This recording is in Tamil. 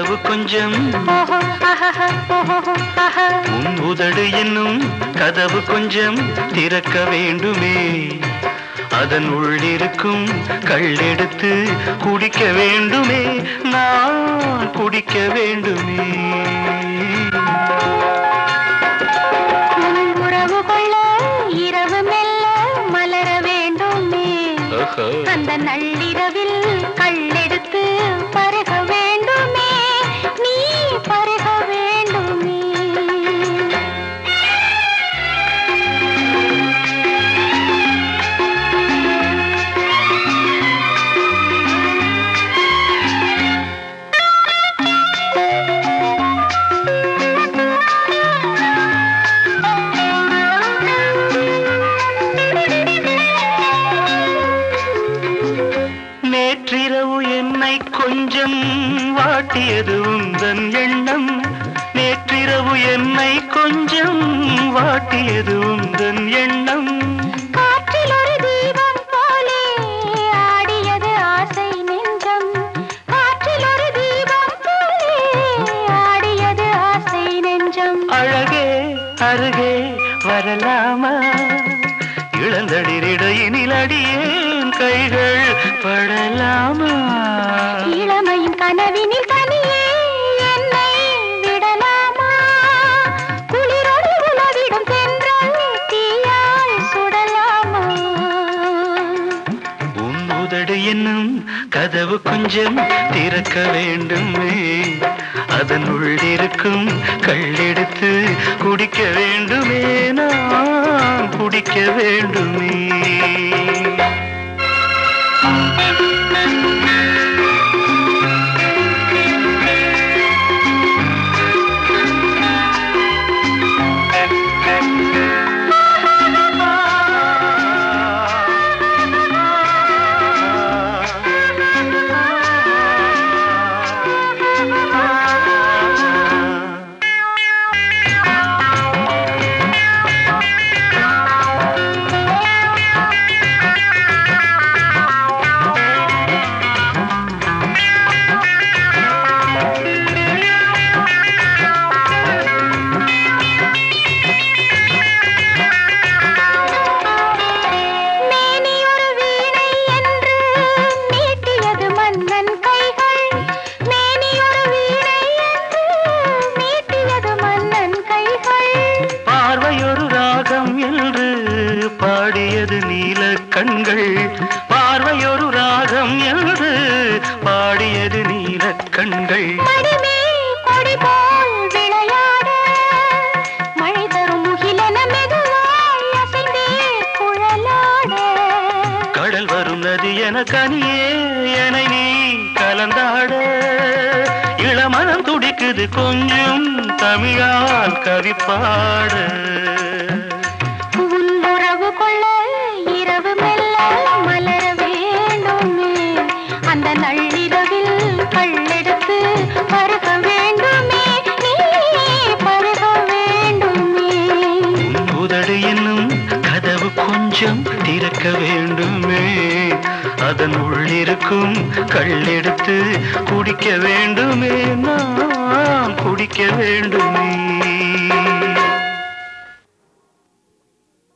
கதவு கொஞ்சம் ஓஹோ ஆஹா ஓஹோ ஆஹா உன் உதடு என்னும் கதவு கொஞ்சம் திறக்க வேண்டுமே அதன் உள்ளிருக்கும் கள்ளெடுத்து குடிக்க வேண்டுமே நான் குடிக்க வேண்டுமே உன் உறவு கொள்ள இரவு மெல்ல மலர வேண்டுமே ஓஹோ. அந்த நள்ளிரவில் கள்ளெடுத்து பருக வேண்டுமே நீ பருக வேண்டுமே நேற்றிரவு என்னை கொஞ்சம் வாட்டியது உந்தன் எண்ணம் நேற்றிரவு என்னை கொஞ்சம் வாட்டியது உந்தன் எண்ணம் காற்றில் ஒரு தீபம் போலே ஆடியது ஆசை நெஞ்சம் காற்றில் ஒரு தீபம் போலே ஆடியது ஆசை நெஞ்சம் அழகே அருகே வரலாமா இளந்தளிரிடையினில் அடியேன் கைகள் படலாமா இளமையின் கனவினில் தனியே என்னை விடலாமா குளிரோடு உலவிடும் தென்றல் தீயால் சுடலாமா உன் உதடு என்னும் கதவு கொஞ்சம் திறக்க வேண்டுமே அதன் உள்ளிருக்கும் கள்ளெடுத்து குடிக்க வேண்டுமே நான் குடிக்க வேண்டுமே மேனி ஒரு வீணை என்று மீட்டியது மன்னன் கைகள் மேனி ஒரு வீணை என்று மீட்டியது மன்னன் கைகள் பார்வையொரு ராகம் என்று பாடியது நீல கண்கள் பார்வையொரு ராகம் என்று பாடியது நீல கண்கள் மடிமேல் கொடி போல் விளையாட மழை தரும் முகிலென மெதுவாய் அசைந்தே குழலாட கடல் வரும் நதி என கனியே என நீ கலந்தாட இளமனம் துடிக்குது கொஞ்சம் தமிழால் கவி பாட உன் உறவு கொள்ள இரவு மெல்ல மலர வேண்டுமே அந்த நள்ளிரவில் கள்ளெடுத்து பருக வேண்டுமே நீ பருக வேண்டுமே உன் உதடு என்னும் கதவு கொஞ்சம் திறக்க வேண்டுமே அதன் உள்ளிருக்கும் கள்ளெடுத்து குடிக்க வேண்டுமே நான் குடிக்க வேண்டுமே